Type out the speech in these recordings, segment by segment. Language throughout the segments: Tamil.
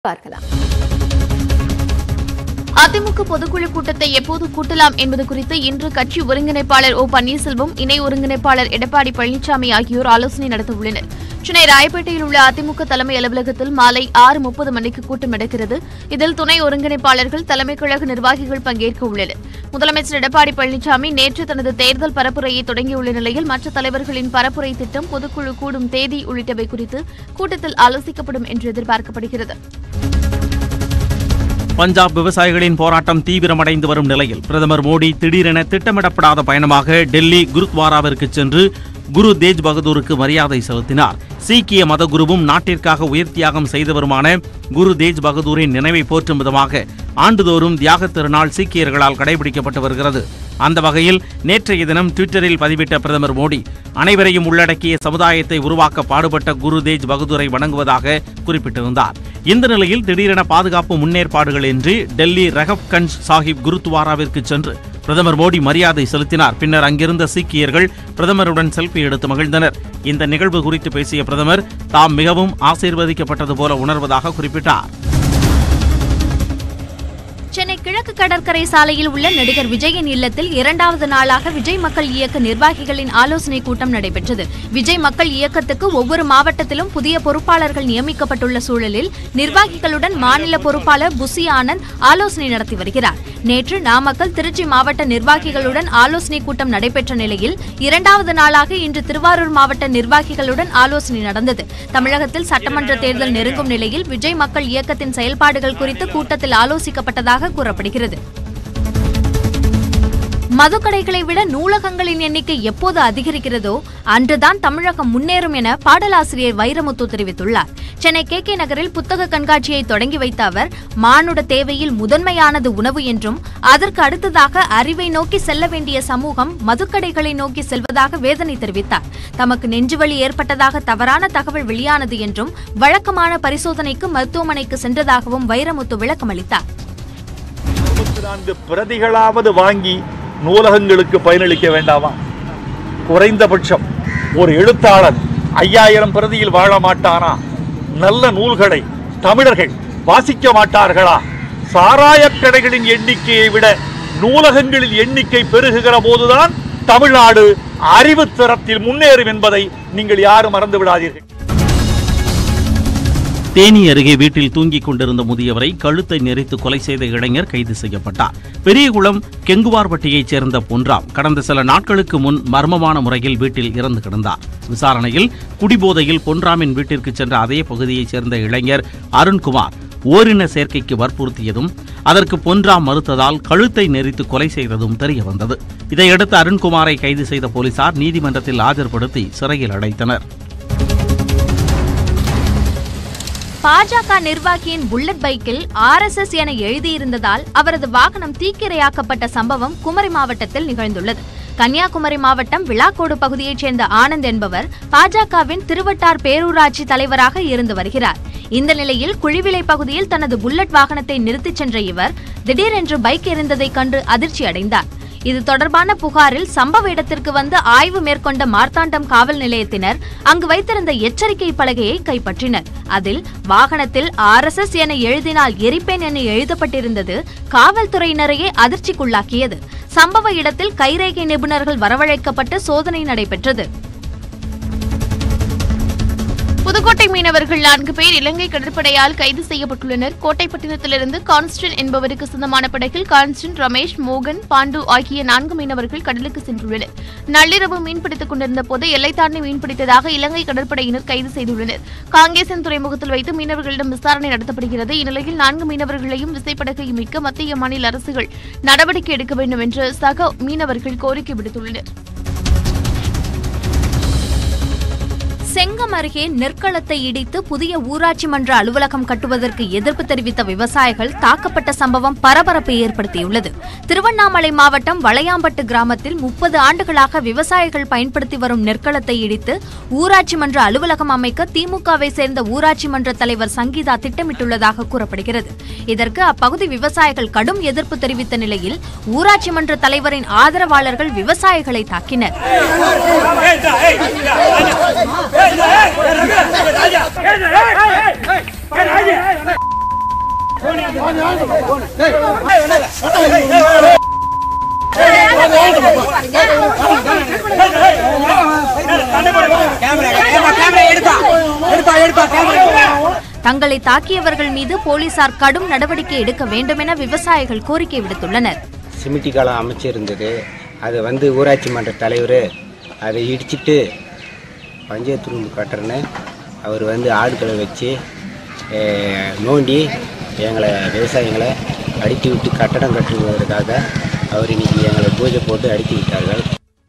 பார்க்கலாம் அதிமுக பொதுக்குழு கூட்டத்தை எப்போது கூட்டலாம் என்பது குறித்து இன்று கட்சி ஒருங்கிணைப்பாளர் ஓ பன்னீர்செல்வம் இணை ஒருங்கிணைப்பாளர் எடப்பாடி பழனிசாமி ஆகியோர் ஆலோசனை நடத்த உள்ளனர் சென்னை ராயப்பேட்டையில் உள்ள அதிமுக தலைமை அலுவலகத்தில் மாலை ஆறு முப்பது மணிக்கு கூட்டம் நடக்கிறது இதில் துணை ஒருங்கிணைப்பாளர்கள் தலைமை கழக நிர்வாகிகள் பங்கேற்க உள்ளனர் முதலமைச்சர் எடப்பாடி பழனிசாமி நேற்று தனது தேர்தல் பரப்புரையை தொடங்கியுள்ள நிலையில் மற்ற தலைவர்களின் பரப்புரை திட்டம் பொதுக்குழு கூடும் தேதி உள்ளிட்டவை குறித்து கூட்டத்தில் ஆலோசிக்கப்படும் என்று எதிர்பார்க்கப்படுகிறது பஞ்சாப் விவசாயிகளின் போராட்டம் தீவிரமடைந்து வரும் நிலையில் பிரதமர் மோடி திடீரென திட்டமிடப்படாத பயணமாக டெல்லி குருத்வாராவிற்கு சென்று குரு தேஜ் பகதூருக்கு மரியாதை செலுத்தினார் சீக்கிய மதகுருவும் நாட்டிற்காக உயிர் தியாகம் செய்தவருமான குரு தேஜ் பகதூரின் நினைவை போற்றும் விதமாக ஆண்டுதோறும் தியாகத் திருநாள் சீக்கியர்களால் கடைபிடிக்கப்பட்டு வருகிறது அந்த வகையில் நேற்றைய தினம் ட்விட்டரில் பதிவிட்ட பிரதமர் மோடி அனைவரையும் உள்ளடக்கிய சமுதாயத்தை உருவாக்க பாடுபட்ட குரு தேஜ் பகதூரை வணங்குவதாக குறிப்பிட்டிருந்தார் இந்த நிலையில் திடீரென பாதுகாப்பு முன்னேற்பாடுகள் இன்றி டெல்லி ரகப்கஞ்ச் சாஹிப் குருத்வாராவிற்கு சென்று பிரதமர் மோடி மரியாதை செலுத்தினார் பின்னர் அங்கிருந்த சீக்கியர்கள் பிரதமருடன் செல்ஃபி எடுத்து மகிழ்ந்தனர் இந்த நிகழ்வு குறித்து பேசிய பிரதமர் தாம் மிகவும் ஆசீர்வதிக்கப்பட்டது போல உணர்வதாக குறிப்பிட்டார் சென்னை கிழக்கு கடற்கரை சாலையில் உள்ள நடிகர் விஜயின் இல்லத்தில் இரண்டாவது நாளாக விஜய் மக்கள் இயக்க நிர்வாகிகளின் ஆலோசனை கூட்டம் நடைபெற்றது விஜய் மக்கள் இயக்கத்துக்கு ஒவ்வொரு மாவட்டத்திலும் புதிய பொறுப்பாளர்கள் நியமிக்கப்பட்டுள்ள சூழலில் நிர்வாகிகளுடன் மாநில பொறுப்பாளர் புசி ஆனந்த் ஆலோசனை நடத்தி வருகிறார் நேற்று நாமக்கல் திருச்சி மாவட்ட நிர்வாகிகளுடன் ஆலோசனை கூட்டம் நடைபெற்ற நிலையில் இரண்டாவது நாளாக இன்று திருவாரூர் மாவட்ட நிர்வாகிகளுடன் ஆலோசனை நடந்தது தமிழகத்தில் சட்டமன்ற தேர்தல் நெருங்கும் நிலையில் விஜய் மக்கள் இயக்கத்தின் செயல்பாடுகள் குறித்து கூட்டத்தில் ஆலோசிக்கப்பட்டதாக கூறப்படுகிறது மதுக்கடைகளை விட நூலகங்களின் எண்ணிக்கை எப்போது அதிகரிக்கிறதோ அன்றுதான் தமிழகம் முன்னேறும் என பாடலாசிரியர் வைரமுத்து தெரிவித்துள்ளார் சென்னை கே கே நகரில் புத்தக கண்காட்சியை தொடங்கி வைத்த அவர் மானுட தேவையில் முதன்மையானது உணவு என்றும் அதற்கு அடுத்ததாக அறிவை நோக்கி செல்ல வேண்டிய சமூகம் மதுக்கடைகளை நோக்கி செல்வதாக வேதனை தெரிவித்தார் தமக்கு நெஞ்சுவலி ஏற்பட்டதாக தவறான தகவல் வெளியானது என்றும் வழக்கமான பரிசோதனைக்கு மருத்துவமனைக்கு சென்றதாகவும் வைரமுத்து விளக்கமளித்தார் இருபத்தி நான்கு பிரதிகளாவது வாங்கி நூலகங்களுக்கு பயனளிக்க வேண்டாமா குறைந்தபட்சம் ஒரு எழுத்தாளர் ஐயாயிரம் பிரதியில் வாழ மாட்டானா நல்ல நூல்களை தமிழர்கள் வாசிக்க மாட்டார்களா சாராயக் கடைகளின் எண்ணிக்கையை விட நூலகங்களின் எண்ணிக்கை பெருகுகிற போதுதான் தமிழ்நாடு அறிவுத் தரத்தில் முன்னேறும் என்பதை நீங்கள் யாரும் மறந்து விடாதீர்கள் தேனி அருகே வீட்டில் தூங்கிக் கொண்டிருந்த முதியவரை கழுத்தை நெரித்து கொலை செய்த இளைஞர் கைது செய்யப்பட்டார் பெரியகுளம் கெங்குவார்பட்டியைச் சேர்ந்த பொன்ராம் கடந்த சில நாட்களுக்கு முன் மர்மமான முறையில் வீட்டில் இறந்து கிடந்தார் விசாரணையில் குடிபோதையில் பொன்ராமின் வீட்டிற்கு சென்ற அதே பகுதியைச் சேர்ந்த இளைஞர் அருண்குமார் ஓரின சேர்க்கைக்கு வற்புறுத்தியதும் அதற்கு பொன்ராம் மறுத்ததால் கழுத்தை நெரித்து கொலை செய்ததும் தெரியவந்தது இதையடுத்து அருண்குமாரை கைது செய்த போலீசார் நீதிமன்றத்தில் ஆஜர்படுத்தி சிறையில் அடைத்தனர் பாஜக நிர்வாகியின் புல்லட் பைக்கில் ஆர்எஸ்எஸ் என எழுதியிருந்ததால் அவரது வாகனம் தீக்கிரையாக்கப்பட்ட சம்பவம் குமரி மாவட்டத்தில் நிகழ்ந்துள்ளது கன்னியாகுமரி மாவட்டம் விளாக்கோடு பகுதியைச் சேர்ந்த ஆனந்த் என்பவர் பாஜகவின் திருவட்டார் பேரூராட்சி தலைவராக இருந்து வருகிறார் இந்த நிலையில் குழிவிலை பகுதியில் தனது புல்லட் வாகனத்தை நிறுத்திச் சென்ற இவர் திடீரென்று பைக் எறிந்ததைக் கண்டு அதிர்ச்சி அடைந்தார் இது தொடர்பான புகாரில் சம்பவ இடத்திற்கு வந்து ஆய்வு மேற்கொண்ட மார்த்தாண்டம் காவல் நிலையத்தினர் அங்கு வைத்திருந்த எச்சரிக்கை பலகையை கைப்பற்றினர் அதில் வாகனத்தில் ஆர்எஸ்எஸ் என எழுதினால் எரிப்பேன் என எழுதப்பட்டிருந்தது காவல்துறையினரையே அதிர்ச்சிக்குள்ளாக்கியது சம்பவ இடத்தில் கைரேகை நிபுணர்கள் வரவழைக்கப்பட்டு சோதனை நடைபெற்றது புதுக்கோட்டை மீனவர்கள் நான்கு பேர் இலங்கை கடற்படையால் கைது செய்யப்பட்டுள்ளனர் கோட்டைப்பட்டினத்திலிருந்து கான்ஸ்டன் என்பவருக்கு சொந்தமான படகில் கான்ஸ்டன் ரமேஷ் மோகன் பாண்டு ஆகிய நான்கு மீனவர்கள் கடலுக்கு சென்றுள்ளனர் நள்ளிரவு மீன்பிடித்துக் கொண்டிருந்த போது எல்லை தாண்டி மீன்பிடித்ததாக இலங்கை கடற்படையினர் கைது செய்துள்ளனர் காங்கேசன் துறைமுகத்தில் வைத்து மீனவர்களிடம் விசாரணை நடத்தப்படுகிறது இந்நிலையில் நான்கு மீனவர்களையும் விசைப்படகையும் மீட்க மத்திய மாநில அரசுகள் நடவடிக்கை எடுக்க வேண்டும் என்று சக மீனவர்கள் கோரிக்கை விடுத்துள்ளனர் செங்கம் அருகே நெற்களத்தை இடித்து புதிய ஊராட்சி மன்ற அலுவலகம் கட்டுவதற்கு எதிர்ப்பு தெரிவித்த விவசாயிகள் தாக்கப்பட்ட சம்பவம் பரபரப்பை ஏற்படுத்தியுள்ளது திருவண்ணாமலை மாவட்டம் வளையாம்பட்டு கிராமத்தில் முப்பது ஆண்டுகளாக விவசாயிகள் பயன்படுத்தி வரும் நெற்களத்தை இடித்து ஊராட்சி மன்ற அலுவலகம் அமைக்க திமுகவை சேர்ந்த ஊராட்சி மன்ற தலைவர் சங்கீதா திட்டமிட்டுள்ளதாக கூறப்படுகிறது இதற்கு அப்பகுதி விவசாயிகள் கடும் எதிர்ப்பு தெரிவித்த நிலையில் ஊராட்சி மன்ற தலைவரின் ஆதரவாளர்கள் விவசாயிகளை தாக்கினர் தங்களை தாக்கியவர்கள் மீது போலீசார் கடும் நடவடிக்கை எடுக்க வேண்டும் என விவசாயிகள் கோரிக்கை விடுத்துள்ளனர் சிமிட்டி காலம் அமைச்சிருந்தது அது வந்து ஊராட்சி மன்ற தலைவர் அதை இடிச்சிட்டு பஞ்சாயத்து ரூம் கட்டுறேன்னு அவர் வந்து ஆட்களை வச்சு அஹ், நோண்டி எங்களை விவசாயிகளை அடித்து விட்டு கட்டடம் கட்டுவதற்காக அவர் இன்னைக்கு எங்களை பூஜை போட்டு அடித்து விட்டார்கள்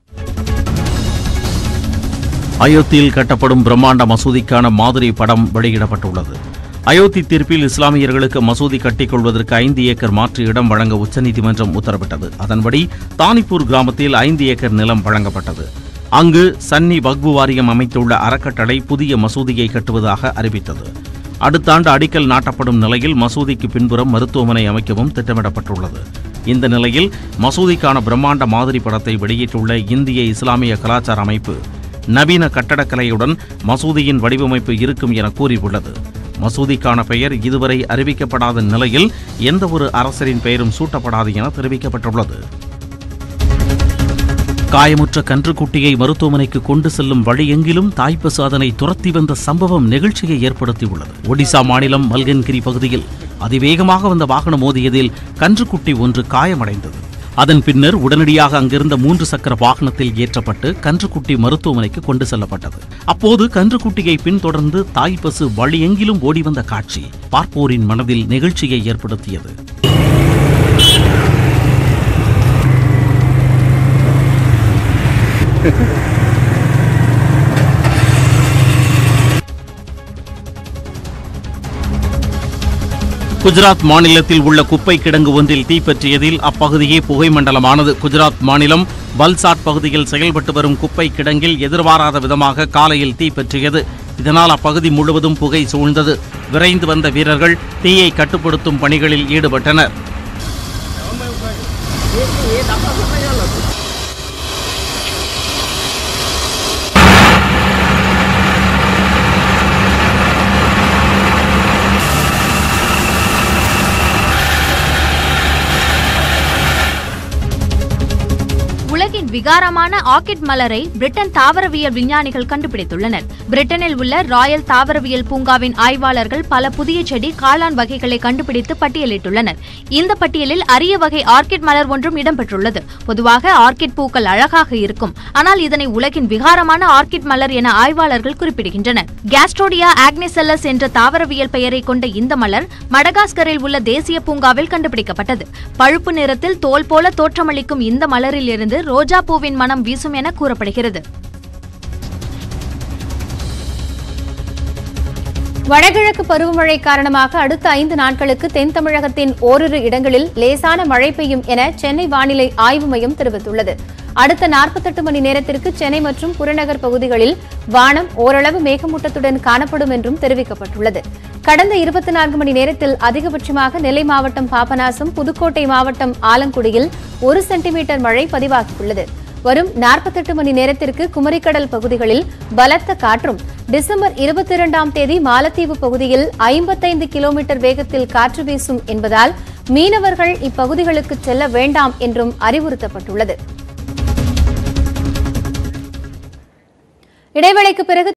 அயோத்தியில் கட்டப்படும் பிரம்மாண்ட மசூதிக்கான மாதிரி படம் வெளியிடப்பட்டுள்ளது அயோத்தி தீர்ப்பில் இஸ்லாமியர்களுக்கு மசூதி கட்டிக்கொள்வதற்கு ஐந்து ஏக்கர் மாற்று இடம் வழங்க உச்சநீதிமன்றம் உத்தரவிட்டது அதன்படி தானிப்பூர் கிராமத்தில் ஐந்து ஏக்கர் நிலம் வழங்கப்பட்டது அங்கு சன்னி வக்பு வாரியம் அமைத்துள்ள அறக்கட்டளை புதிய மசூதியை கட்டுவதாக அறிவித்தது அடுத்த ஆண்டு அடிக்கல் நாட்டப்படும் நிலையில் மசூதிக்கு பின்புறம் மருத்துவமனை அமைக்கவும் திட்டமிடப்பட்டுள்ளது இந்த நிலையில் மசூதிக்கான பிரம்மாண்ட மாதிரி படத்தை வெளியிட்டுள்ள இந்திய இஸ்லாமிய கலாச்சார அமைப்பு நவீன கட்டடக்கலையுடன் மசூதியின் வடிவமைப்பு இருக்கும் என கூறியுள்ளது மசூதிக்கான பெயர் இதுவரை அறிவிக்கப்படாத நிலையில் எந்தவொரு அரசரின் பெயரும் சூட்டப்படாது என தெரிவிக்கப்பட்டுள்ளது காயமுற்ற கன்றுக்குட்டியை மருத்துவமனைக்கு கொண்டு செல்லும் வழியெங்கிலும் தாய்ப்பசு அதனை துரத்தி வந்த சம்பவம் நெகிழ்ச்சியை ஏற்படுத்தியுள்ளது ஒடிசா மாநிலம் மல்கன்கிரி பகுதியில் அதிவேகமாக வந்த வாகனம் மோதியதில் கன்றுக்குட்டி ஒன்று காயமடைந்தது அதன் பின்னர் உடனடியாக அங்கிருந்த மூன்று சக்கர வாகனத்தில் ஏற்றப்பட்டு கன்றுக்குட்டி மருத்துவமனைக்கு கொண்டு செல்லப்பட்டது அப்போது கன்றுக்குட்டியை பின்தொடர்ந்து தாய்ப்பசு வழியெங்கிலும் ஓடி வந்த காட்சி பார்ப்போரின் மனதில் நெகிழ்ச்சியை ஏற்படுத்தியது குஜராத் மாநிலத்தில் உள்ள குப்பை கிடங்கு ஒன்றில் தீப்பற்றியதில் அப்பகுதியே புகை மண்டலமானது குஜராத் மாநிலம் வல்சாட் பகுதியில் செயல்பட்டு வரும் குப்பை கிடங்கில் எதிர்பாராத விதமாக காலையில் தீப்பற்றியது இதனால் அப்பகுதி முழுவதும் புகை சூழ்ந்தது விரைந்து வந்த வீரர்கள் தீயை கட்டுப்படுத்தும் பணிகளில் ஈடுபட்டனர் உலகின் விகாரமான ஆர்கிட் மலரை பிரிட்டன் தாவரவியல் விஞ்ஞானிகள் கண்டுபிடித்துள்ளனர் பிரிட்டனில் உள்ள ராயல் தாவரவியல் பூங்காவின் ஆய்வாளர்கள் பல புதிய செடி காளான் வகைகளை கண்டுபிடித்து பட்டியலிட்டுள்ளனர் இந்த பட்டியலில் அரிய வகை ஆர்கிட் மலர் ஒன்றும் இடம்பெற்றுள்ளது பொதுவாக ஆர்கிட் பூக்கள் அழகாக இருக்கும் ஆனால் இதனை உலகின் விகாரமான ஆர்கிட் மலர் என ஆய்வாளர்கள் குறிப்பிடுகின்றனர் கேஸ்ட்ரோடியா ஆக்னிசெல்லஸ் என்ற தாவரவியல் பெயரை கொண்ட இந்த மலர் மடகாஸ்கரில் உள்ள தேசிய பூங்காவில் கண்டுபிடிக்கப்பட்டது பழுப்பு நிறத்தில் தோல் போல தோற்றமளிக்கும் இந்த மலரில் இருந்து ரோஜா பூவின் மனம் வீசும் என கூறப்படுகிறது வடகிழக்கு பருவமழை காரணமாக அடுத்த ஐந்து நாட்களுக்கு தென் தமிழகத்தின் ஓரிரு இடங்களில் லேசான மழை பெய்யும் என சென்னை வானிலை ஆய்வு மையம் தெரிவித்துள்ளது அடுத்த 48 மணி நேரத்திற்கு சென்னை மற்றும் புறநகர் பகுதிகளில் வானம் ஓரளவு மேகமூட்டத்துடன் காணப்படும் என்றும் தெரிவிக்கப்பட்டுள்ளது கடந்த இருபத்தி நான்கு மணி நேரத்தில் அதிகபட்சமாக நெல்லை மாவட்டம் பாபநாசம் புதுக்கோட்டை மாவட்டம் ஆலங்குடியில் ஒரு சென்டிமீட்டர் மழை பதிவாகியுள்ளது வரும் 48 மணி நேரத்திற்கு குமரிக்கடல் பகுதிகளில் பலத்த காற்றும் டிசம்பர் இருபத்தி இரண்டாம் தேதி மாலத்தீவு பகுதியில் ஐம்பத்தைந்து கிலோமீட்டர் வேகத்தில் காற்று வீசும் என்பதால் மீனவர்கள் இப்பகுதிகளுக்கு செல்ல வேண்டாம் என்றும் அறிவுறுத்தப்பட்டுள்ளது இடைவேளைக்கு பிறகு